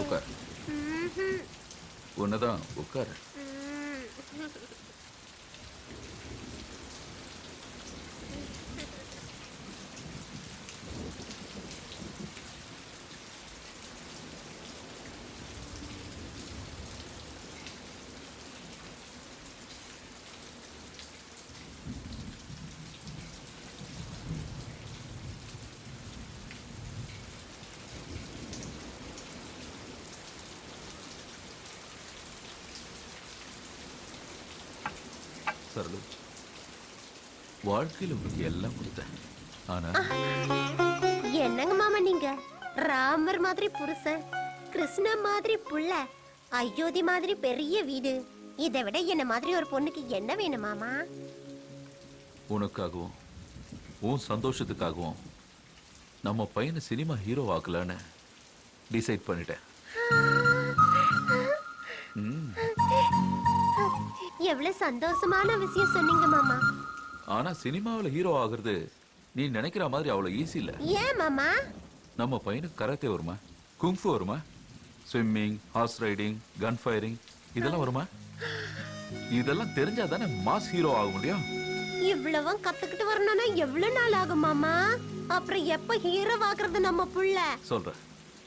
உட்கார் உன்னதான் உட்கார் சரளு வாழ்க்கையில உனக்கு எல்லாம் கொடுத்தேன் ஆனா என்னங்க மாமா நீங்க ராமர் மாதிரி புருஷன் கிருஷ்ண மாதிரி புள்ள அயோத்தி மாதிரி பெரிய வீடு இதை விட என்ன மாதிரி ஒரு பொண்ணுக்கு என்ன வேணும் மாமா உனக்காகவும் உன் சந்தோஷத்துக்காகவும் நம்ம பையனை சினிமா ஹீரோ ஆக்கலான்னு டிசைட் பண்ணிட்டேன் ம், எவ்வளவு சந்தோஷமான விஷயம் சொன்னீங்க மாமா ஆனா சினிமாவில் ஹீரோ ஆகுறது நீ நினைக்கிற மாதிரி அவ்வளவு ஈஸி இல்ல ஏன் மாமா நம்ம பையனுக்கு கராத்தே வருமா குங்ஃபு வருமா swimming horse riding gun firing இதெல்லாம் வருமா இதெல்லாம் தெரிஞ்சா தானே மாஸ் ஹீரோ ஆக முடியும் இவ்வளவும் கத்துக்கிட்டு வரணும்னா எவ்வளவு நாள் ஆகும் மாமா அப்புறம் எப்ப ஹீரோ ஆகுறது நம்ம புள்ள சொல்றேன்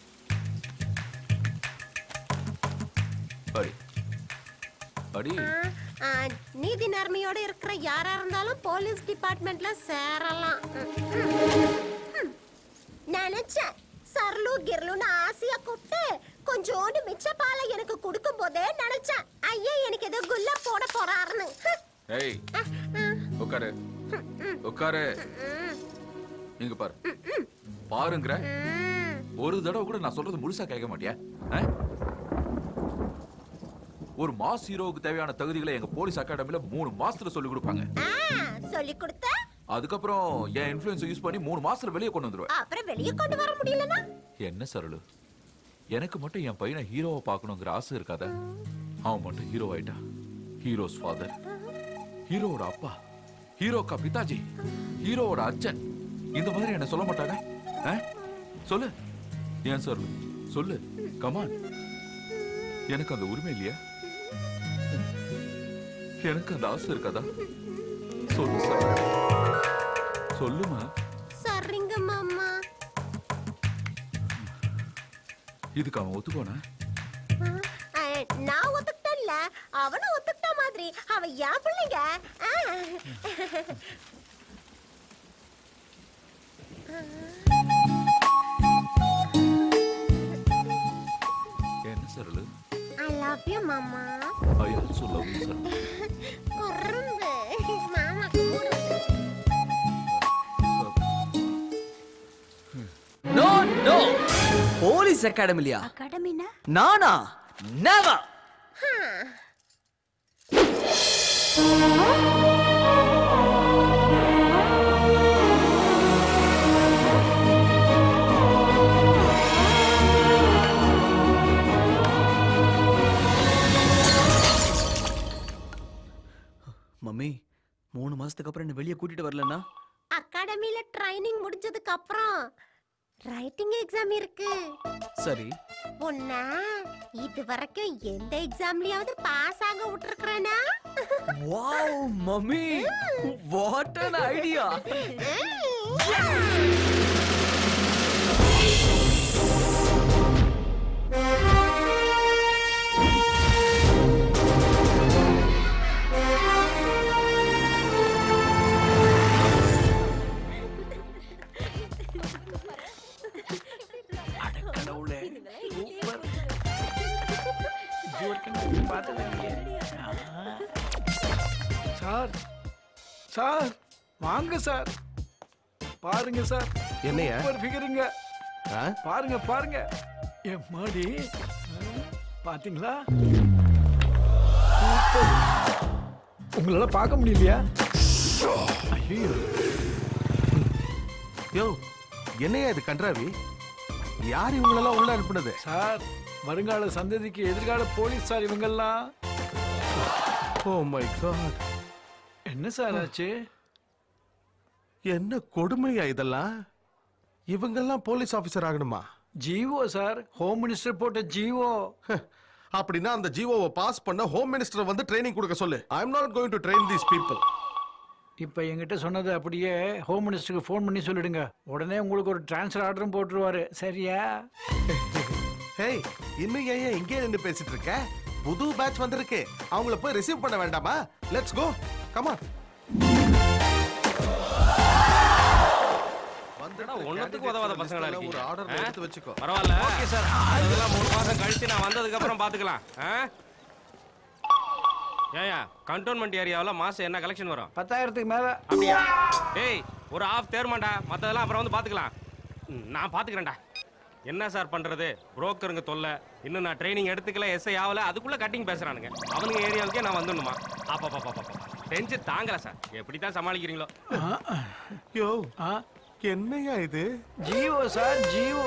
அடி அடி ஆ, நீதி நேர்மையோட இருக்கிற யாரா இருந்தாலும் போலீஸ் டிபார்ட்மெண்ட்ல சேரலாம் ம். நினைச்சேன் சர்லு கிர்லுன்னு ஆசையா கூப்பிட்டு கொஞ்சோண்டு மிச்ச பாலை எனக்கு கொடுக்கும் போதே நினைச்சேன் ஐயா எனக்கு ஏதோ குல்லா போட போறாருன்னு ஹம். ஏய் உட்காரு உட்காரு இங்க பாரு பாருங்கிற ஒரு தடவை கூட நான் சொல்றது முழுசா கேட்க மாட்டியா ஆ? ஒரு மாஸ் ஹீரோவுக்கு தேவையான தகுதிகளை எங்க போலீஸ் அகாடமில மூணு மாசத்துல சொல்லி கொடுப்பாங்க ஆ, சொல்லி கொடுத்த அதுக்கப்புறம் என் இன்ஃபுளுன்ஸ் யூஸ் பண்ணி மூணு மாசத்துல வெளியே கொண்டு வந்துருவேன் அப்புறம் வெளியே கொண்டு வர முடியலனா என்ன சரளு எனக்கு மட்டும் என் பையனை ஹீரோவை பார்க்கணுங்கிற ஆசை இருக்காத அவன் மட்டும் ஹீரோ ஆயிட்டா ஹீரோஸ் ஃபாதர் ஹீரோவோட அப்பா ஹீரோக்கா பிதாஜி ஹீரோவோட அச்சன் இந்த மாதிரி என்ன சொல்ல மாட்டாங்க ஆ? சொல்லு ஏன் சரளு சொல்லு கமான் எனக்கு அந்த உரிமை இல்லையா எனக்கு அந்த ஆசை இருக்காதா சொல்லு சார் சொல்லுமா சரிங்க மாமா இதுக்கு அவன் ஒத்துக்கோனா ஆ, நான் ஒத்துக்கிட்டேன்ல அவனும் ஒத்துக்கிட்ட மாதிரி அவன் என் பிள்ளைங்க ஆ. என்ன சரளு I love you, மாமா I also love you, சரளு குறும்பு மாமா குறும்பு நோ நோ போலீஸ் அகாடமிலியா அகாடமினா நானா நெவர் மம்மி மூணு மாசத்துக்கு அப்புறம் என்ன வெளியே கூட்டிட்டு வரலன்னா அகாடமில ட்ரைனிங் முடிஞ்சதுக்கு அப்புறம் ரைட்டிங் எக்ஸாம் இருக்கு சரி உன்ன இது வரைக்கும் எந்த எக்ஸாம்லயாவது பாஸ் ஆக விட்டுருக்கறேனா wow mummy what an idea கடவுளே சூப்பர் பார்த்தது சார் சார் வாங்க சார் பாருங்க சார் என்னையா? சூப்பர் ஃபிகருங்க ஆ? பாருங்க பாருங்க என் மாடி பாத்தீங்களா சூப்பர் உங்களால பார்க்க முடியலையா ஐயோ யோ என்னையா இது கன்றாவி யார் இவங்களெல்லாம் உள்ள அனுப்புனது சார் வருங்கால சந்ததிக்கு எதிர்கால போலீஸ் சார் இவங்கெல்லாம் ஓ மை காட் என்ன சார் ஆச்சு என்ன கொடுமையா இதெல்லாம் இவங்கெல்லாம் போலீஸ் ஆபீசர் ஆகணுமா ஜீவோ சார் ஹோம் மினிஸ்டர் போட்ட ஜீவோ அப்படின்னா அந்த ஜிஓவை பாஸ் பண்ண ஹோம் மினிஸ்டர் வந்து ட்ரைனிங் கொடுக்க சொல்லு I am not going to train these people இப்போ என்கிட்ட சொன்னது அப்படியே ஹோம் மினிஸ்டருக்கு ஃபோன் பண்ணி சொல்லிடுங்க உடனே உங்களுக்கு ஒரு ட்ரான்ஸ்ஃபர் ஆர்டரும் போட்டுருவாரு சரியா ஹேய் இன்னும் ஏன் ஏன் இங்கே நின்று பேசிட்டு இருக்க புது பேட்ச் வந்திருக்கு அவங்கள போய் ரிசீவ் பண்ண வேண்டாமா லெட்ஸ் கோ கமான் ஒண்ணுத்துக்கு உதவாத பசங்களா ஒரு இருக்கீங்க. ஆர்டர் ஆ? எடுத்து வச்சுக்கோ பரவாயில்ல ஓகே சார் அதெல்லாம் மூணு மாசம் கழிச்சு நான் வந்ததுக்கு அப்புறம் பாத்துக்கலாம் ஆ? ஏயா கண்டோன்மெண்ட் ஏரியாவில் மாசம் என்ன கலெக்ஷன் வரும் பத்தாயிரத்துக்கு மேலே அப்படியா ஏய் ஒரு ஆஃப் தேர்மாண்டா மற்றதெல்லாம் அப்புறம் வந்து பார்த்துக்கலாம் ம், நான் பார்த்துக்கிறேன்டா என்ன சார் பண்றது புரோக்கருங்க தொல்லை இன்னும் நான் ட்ரைனிங் எடுத்துக்கல எஸ்ஐ ஆகல அதுக்குள்ள கட்டிங் பேசுறானுங்க அவனுங்க ஏரியாவுக்கே நான் வந்துடணுமா அப்பா பாப்பா பாப்பா டென்ஷு தாங்கல சார் எப்படி தான் சமாளிக்கிறீங்களோ யோ ஆ என்னையா இது GO sir GO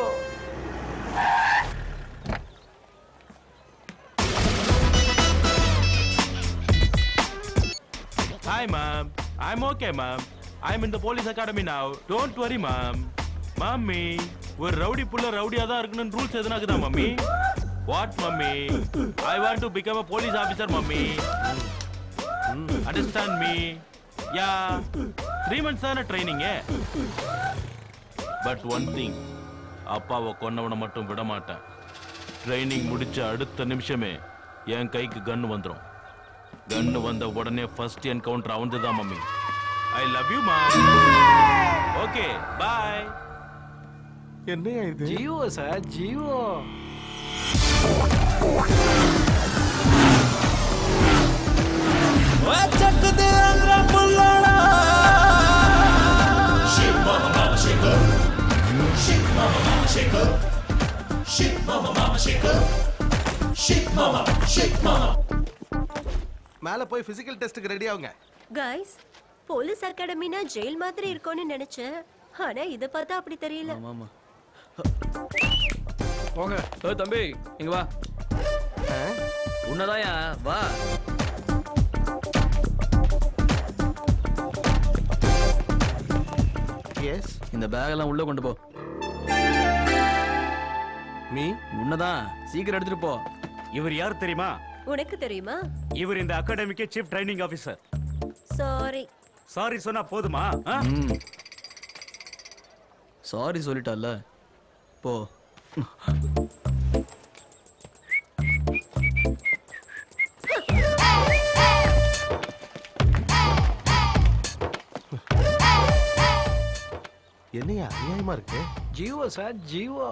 Hi, ma'am. I'm okay, ma'am. I'm in the police academy now. Don't worry, ma'am. Mummy ஒரு ரவுடி புள்ள ரவுடியா தான் இருக்கணும்னு ரூல்ஸ் எதுனா இருக்குதா mummy what mummy I want to become a police officer mummy understand me யா three months தானே ட்ரைனிங்க பட் ஒன் திங் அப்பாவை கொன்னவனை மட்டும் விட மாட்டேன் ட்ரைனிங் முடிச்ச அடுத்த நிமிஷமே என் கைக்கு கன்னு வந்துடும் கன்னு வந்த உடனே ஃபர்ஸ்ட் என்கவுண்டர் அவந்து தான் மம்மி ஐ லவ் யூ மா ஓகே பாய் என்னையா இது ஜீவோ சார் ஜீவோ மேல போய் பிசிக்கல் டெஸ்ட்டுக்கு ரெடி ஆகுங்க கைஸ் போலீஸ் அகாடமினா ஜெயில் மாதிரி இருக்கும்னு நினைச்சேன் ஆனா இத பார்த்தா அப்படி தெரியல ஆமா போங்க ஏ தம்பி இங்க வா உன்னதாயா வா எஸ் இந்த பேக் எல்லாம் உள்ள கொண்டு போ மீ உன்னதான் சீக்கிரம் எடுத்துட்டு போ இவர் யார் தெரியுமா உனக்கு தெரியுமா இவர் இந்த அகாடமிக்கு chief training officer sorry sorry சொன்னா போதுமா ஆ? ம் சாரி சொல்லிட்டால போ என்னையா அநியாயமா இருக்கு GO sir GO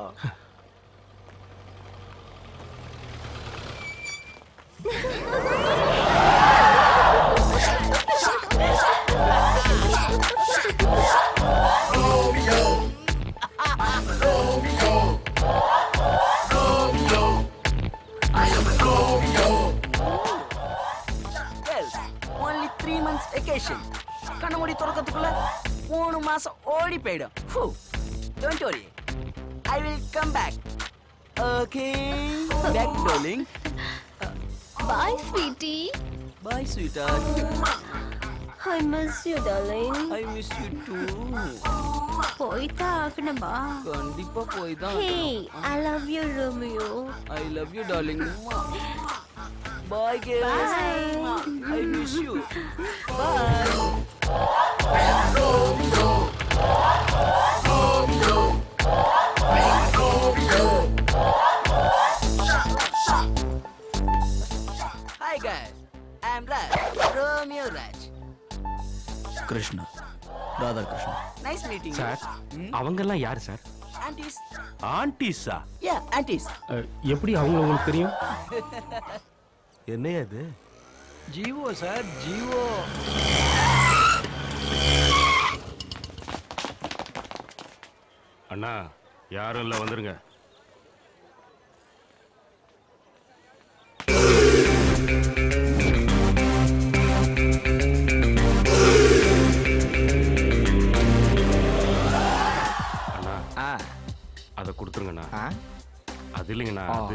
only three months vacation கண்ண மூடி திறக்கிறதுக்குள்ள மூணு மாசம் ஓடி போயிடும் don't worry I will come back okay back darling bye sweetie bye sweet I miss you darling I miss you too போய்தான் ஆகணுமா கண்டிப்பா போய் தான் hey I love you Romeo I love you darling bye girls Bye. I miss you bye Hi guys, I'm Raj, Romeo Raj. Krishna Radha Krishna Nice meeting you. Sir அவங்கெல்லாம் யாரு sir Aunties. ஆன்டிஸா Yeah, aunties. எப்படி அவங்க உங்களுக்கு தெரியும் என்னையா இது ஜீவோ சார் ஜீவோ அண்ணா யாரும் இல்லை வந்துருங்க அண்ணா ஆ அதை கொடுத்துருங்கண்ணா ஆ அது இல்லைங்கண்ணா அது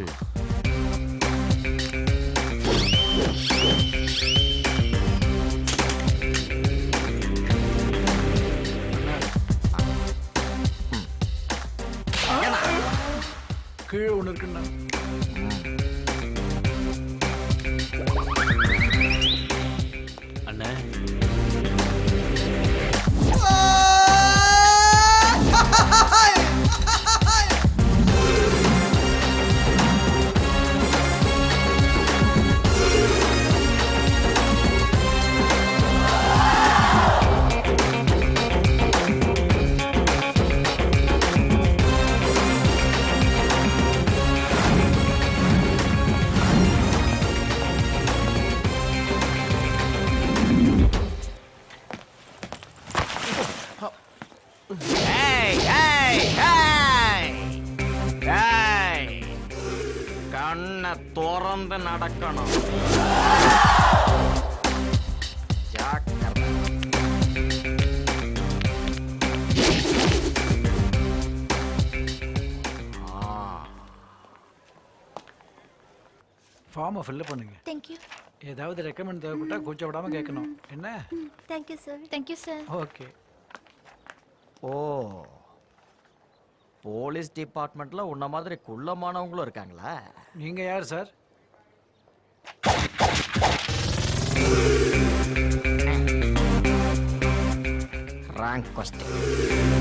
கீழே ஒன்று இருக்குண்ணா அண்ணே ஏய் ஏய் ஏய் ஏய் கண்ணை திறந்து நடக்கணும் ஜாக்கிரதை ஃபார்மை ஃபில்லப் பண்ணுங்க தேங்க்யூ ஏதாவது ரெக்கமெண்ட் தேவைப்பட்டா கூச்ச விடாம கேட்கணும் என்ன thank you sir thank you sir okay oh police டிபார்ட்மெண்ட்ல உன்ன மாதிரி குள்ளமானவங்களும் இருக்காங்களா நீங்க யார் சார் ரேங்க் கொஸ்டின்